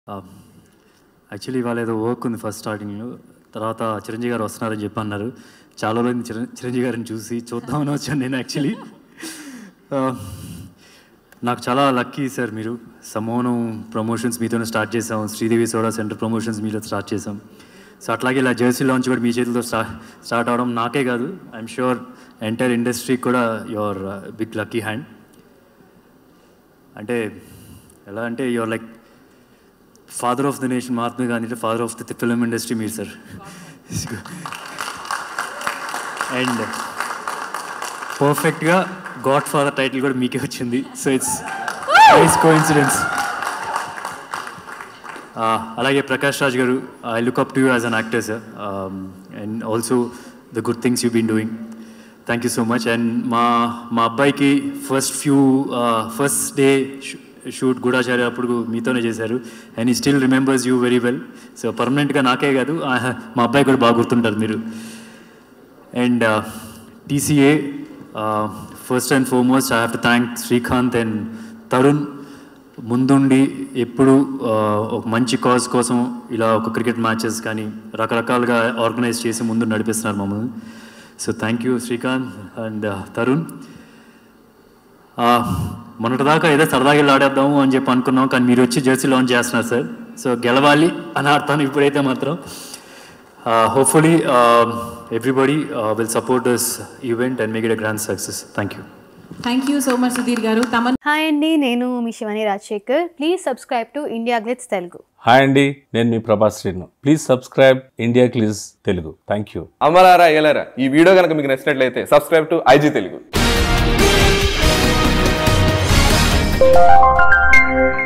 actually ఇవాళ ఏదో work ఉంది ఫస్ట్ స్టార్టింగ్లో తర్వాత చిరంజీవి గారు వస్తున్నారని చెప్పి అన్నారు చాలా రోజులు చిరం చిరంజీవి గారిని చూసి చూద్దామని వచ్చాను నేను యాక్చువల్లీ నాకు చాలా లక్కీ సార్ మీరు సమోనం ప్రమోషన్స్ మీతోనే స్టార్ట్ చేసాం శ్రీదేవి సోడా సెంటర్ ప్రమోషన్స్ మీతో స్టార్ట్ చేసాం సో అట్లాగే ఇలా జెర్సీ లాంచ్ కూడా మీ చేతితో స్టార్ట్ స్టార్ట్ అవడం నాకే కాదు ఐఎమ్ షూర్ ఎంటైర్ ఇండస్ట్రీకి కూడా యువర్ బిగ్ లక్కీ హ్యాండ్ అంటే ఎలా అంటే your like father of the nation Mahatma Gandhi father of the film industry మీరు సార్ అండ్ పర్ఫెక్ట్గా గాడ్ ఫాదర్ టైటిల్ కూడా మీకే వచ్చింది సో ఇట్స్ నైస్ కోఇన్సిడెన్స్ అలాగే ప్రకాష్ రాజ్ గారు I look up to you as an actor sir and also the good things you been doing thank you so much and మా మా అబ్బాయికి first few first day shoot Goodachari అప్పుడు మీతోనే చేశారు and ఈ still remembers you very well so పర్మనెంట్గా నాకే కాదు ఆ, మా అబ్బాయి కూడా బాగా గుర్తుంటారు మీరు and TCA first and foremost I have to thank Srikanth and Tarun ముందుండి ఎప్పుడు uh, ఒక మంచి కాజ్ కోసం ఇలా ఒక క్రికెట్ మ్యాచెస్ కానీ రకరకాలుగా ఆర్గనైజ్ చేసి ముందు నడిపిస్తున్నారు మమ్మల్ని so thank you Srikanth and Tarun మొన్నటిదాకా ఏదో సరదాగా వెళ్ళి ఆడేద్దాము అని చెప్పి అనుకున్నాం కానీ మీరు వచ్చి జెర్సీ లాంచ్ చేస్తున్నారు సార్ సో గెలవాలి అని అర్థం ఇప్పుడైతే మాత్రం hopefully everybody will support this event and make it a grand success thank you thank you so much Sudheer గారు తమన్ హాయ్ అండి నేను మీ Shivani Rajasekhar please subscribe to India glitz Telugu hi అండి నేను మీ Prabhas Srinu please subscribe India glitz Telugu thank you అమలారా అయ్యలారా ఈ వీడియో కనుక మీకు నచ్చినట్లయితే సబ్స్క్రైబ్ టు ఐజీ తెలుగు